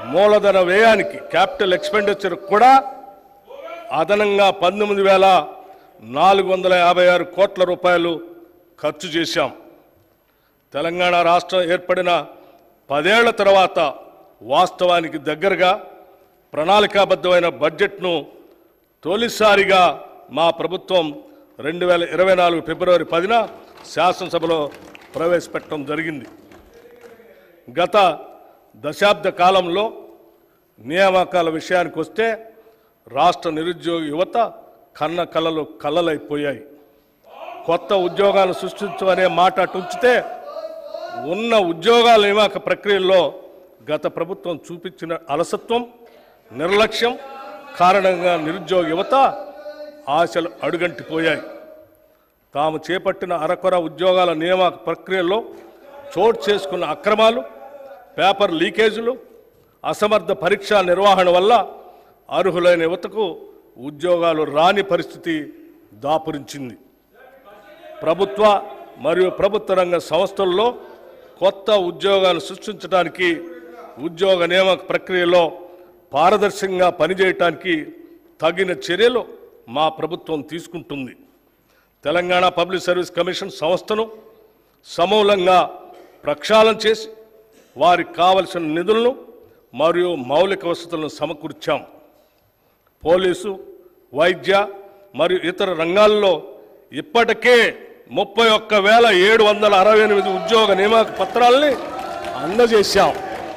మూలధన వ్యయానికి capital expenditure కూడా అదనంగా పంతొమ్మిది వేల నాలుగు వందల యాభై ఆరు కోట్ల రూపాయలు ఖర్చు చేశాం తెలంగాణ రాష్ట్రం ఏర్పడిన పదేళ్ల తర్వాత వాస్తవానికి దగ్గరగా ప్రణాళికాబద్ధమైన బడ్జెట్ను తొలిసారిగా మా ప్రభుత్వం రెండు వేల ఇరవై నాలుగు ఫిబ్రవరి పదిన శాసనసభలో ప్రవేశపెట్టడం జరిగింది గత దశాబ్ద కాలంలో నియామకాల విషయానికి వస్తే రాష్ట్ర నిరుద్యోగ యువత కన్న కలలు కలలైపోయాయి కొత్త ఉద్యోగాలు సృష్టించమనే మాట అటు ఉంచితే ఉన్న ఉద్యోగాల నియామక ప్రక్రియలో గత ప్రభుత్వం చూపించిన అలసత్వం నిర్లక్ష్యం కారణంగా నిరుద్యోగ యువత ఆశలు అడుగంటిపోయాయి తాము చేపట్టిన అరకొర ఉద్యోగాల నియామక ప్రక్రియలో చోటు చేసుకున్న అక్రమాలు పేపర్ లీకేజీలు అసమర్థ పరీక్షా నిర్వహణ వల్ల అర్హులైన యువతకు ఉద్యోగాలు రాని పరిస్థితి దాపురించింది ప్రభుత్వ మరియు ప్రభుత్వ రంగ సంస్థల్లో కొత్త ఉద్యోగాలు సృష్టించడానికి ఉద్యోగ నియామక ప్రక్రియలో పారదర్శకంగా పనిచేయటానికి తగిన చర్యలు మా ప్రభుత్వం తీసుకుంటుంది తెలంగాణ పబ్లిక్ సర్వీస్ కమిషన్ సంస్థను సమూలంగా ప్రక్షాళన చేసి వారికి కావలసిన నిధులను మరియు మౌలిక వసతులను సమకూర్చాం పోలీసు వైద్య మరియు ఇతర రంగాల్లో ఇప్పటికే ముప్పై ఒక్క వేల ఏడు వందల అరవై ఎనిమిది ఉద్యోగ నియామక పత్రాలని అందజేశాం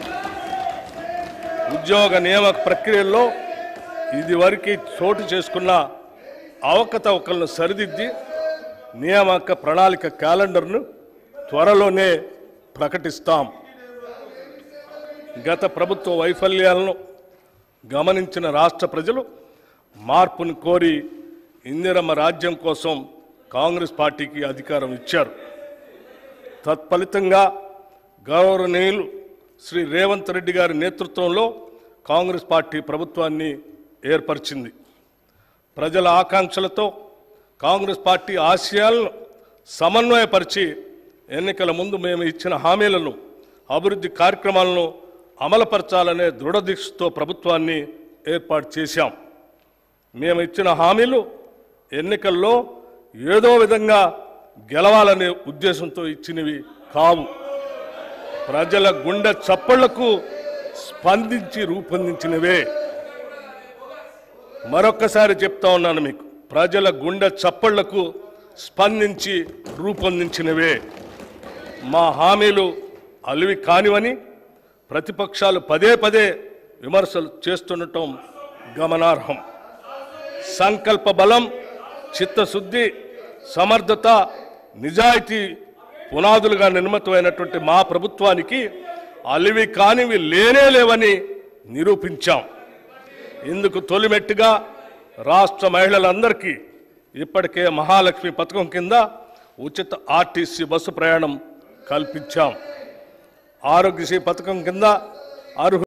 ఉద్యోగ నియామక ప్రక్రియల్లో ఇదివరకు చోటు చేసుకున్న అవకతవకలను సరిదిద్ది నియామక ప్రణాళిక క్యాలెండర్ను త్వరలోనే ప్రకటిస్తాం గత ప్రభుత్వ వైఫల్యాలను గమనించిన రాష్ట్ర ప్రజలు మార్పును కోరి ఇందిరమ్మ రాజ్యం కోసం కాంగ్రెస్ పార్టీకి అధికారం ఇచ్చారు తత్ఫలితంగా గౌరవనీయులు శ్రీ రేవంత్ రెడ్డి గారి నేతృత్వంలో కాంగ్రెస్ పార్టీ ప్రభుత్వాన్ని ఏర్పరిచింది ప్రజల ఆకాంక్షలతో కాంగ్రెస్ పార్టీ ఆశయాలను సమన్వయపరిచి ఎన్నికల ముందు మేము ఇచ్చిన హామీలను అభివృద్ధి కార్యక్రమాలను అమలుపరచాలనే దృఢదీక్షతో ప్రభుత్వాన్ని ఏర్పాటు చేశాం మేము ఇచ్చిన హామీలు ఎన్నికల్లో ఏదో విధంగా గెలవాలనే ఉద్దేశంతో ఇచ్చినవి కావు ప్రజల గుండె చప్పళ్లకు స్పందించి రూపొందించినవే మరొక్కసారి చెప్తా ఉన్నాను మీకు ప్రజల గుండె చప్పళ్లకు స్పందించి రూపొందించినవే మా హామీలు అలివి కానివని ప్రతిపక్షాలు పదే పదే విమర్శలు చేస్తుండటం గమనార్హం సంకల్ప బలం చిత్తశుద్ధి సమర్థత నిజాయితీ పునాదులుగా నిర్మితమైనటువంటి మా ప్రభుత్వానికి అలివి కానివి లేనే లేవని నిరూపించాం ఇందుకు తొలిమెట్టుగా రాష్ట్ర మహిళలందరికీ ఇప్పటికే మహాలక్ష్మి పథకం కింద ఉచిత ఆర్టీసీ బస్సు ప్రయాణం కల్పించాం ఆరోగ్యశ్రీ పథకం కింద అర్హు